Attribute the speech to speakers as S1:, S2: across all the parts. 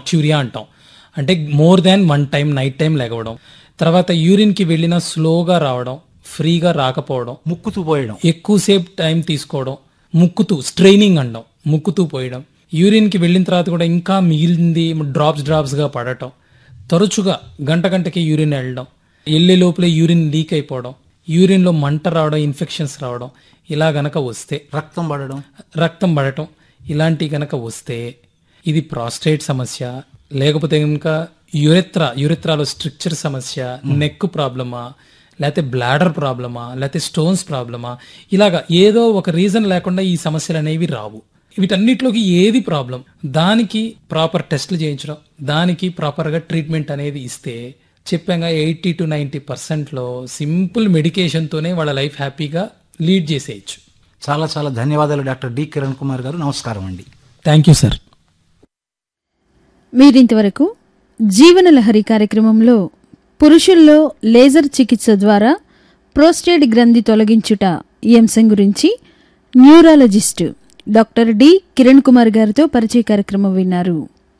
S1: నాక్చూరియా అంటాం అంటే more than one time night time లేగవడం తర్వాత యూరిన్కి వెళ్ళినా స్లోగా రావడం ఫ్రీగా రాకపోవడం
S2: ముక్కుతూ పోయడం
S1: ఎక్కువసేపు టైం తీసుకోవడం ముక్కుతూ స్ట్రైనింగ్ అనడం ముక్కుతూ పోయడం యూరిన్కి వెళ్ళిన తర్వాత కూడా ఇంకా మిగిలింది డ్రాప్స్ డ్రాప్స్గా పడటం తరచుగా గంట గంటకి యూరిన్ వెళ్ళడం వెళ్ళే లోపలే యూరిన్ లీక్ అయిపోవడం యూరిన్లో మంట రావడం ఇన్ఫెక్షన్స్ రావడం ఇలా గనక వస్తే
S2: రక్తం పడడం
S1: రక్తం పడటం ఇలాంటి గనక వస్తే ఇది ప్రాస్టేట్ సమస్య లేకపోతే ఇంకా యురెత్రా యురెత్రాలో స్ట్రక్చర్ సమస్య నెక్ ప్రాబ్లమా లేకపోతే బ్లాడర్ ప్రాబ్లమా లేకపోతే స్టోన్స్ ప్రాబ్లమా ఇలాగా ఏదో ఒక రీజన్ లేకుండా ఈ సమస్యలు అనేవి రావు వీటన్నిటిలోకి ఏది ప్రాబ్లం దానికి ప్రాపర్ టెస్ట్లు చేయించడం దానికి ప్రాపర్గా ట్రీట్మెంట్ అనేది ఇస్తే చెప్పాగా ఎయిటీ టు నైంటీ పర్సెంట్లో సింపుల్ మెడికేషన్తోనే వాళ్ళ లైఫ్ హ్యాపీగా లీడ్ చేసేయచ్చు
S2: చాలా చాలా ధన్యవాదాలు డాక్టర్ డి కిరణ్ కుమార్ గారు నమస్కారం అండి
S1: థ్యాంక్ యూ సార్
S3: మీరింతవరకు జీవనలహరి కార్యక్రమంలో పురుషుల్లో లేజర్ చికిత్స ద్వారా ప్రోస్టేట్ గ్రంథి తొలగించుట ఈ అంశం గురించి neurologist doctor D Kiran Kumar గారితో పరిచయ కార్యక్రమం విన్నారు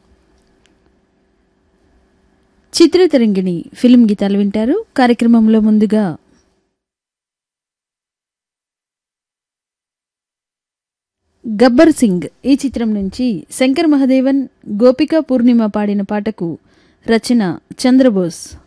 S3: చిత్రతరంగిణి ఫిలిం గీతాలు వింటారు కార్యక్రమంలో ముందుగా గబ్బర్ సింగ్ ఈ చిత్రం నుంచి శంకర్ మహదేవన్ గోపిక పూర్ణిమ పాడిన పాటకు రచన చంద్రబోస్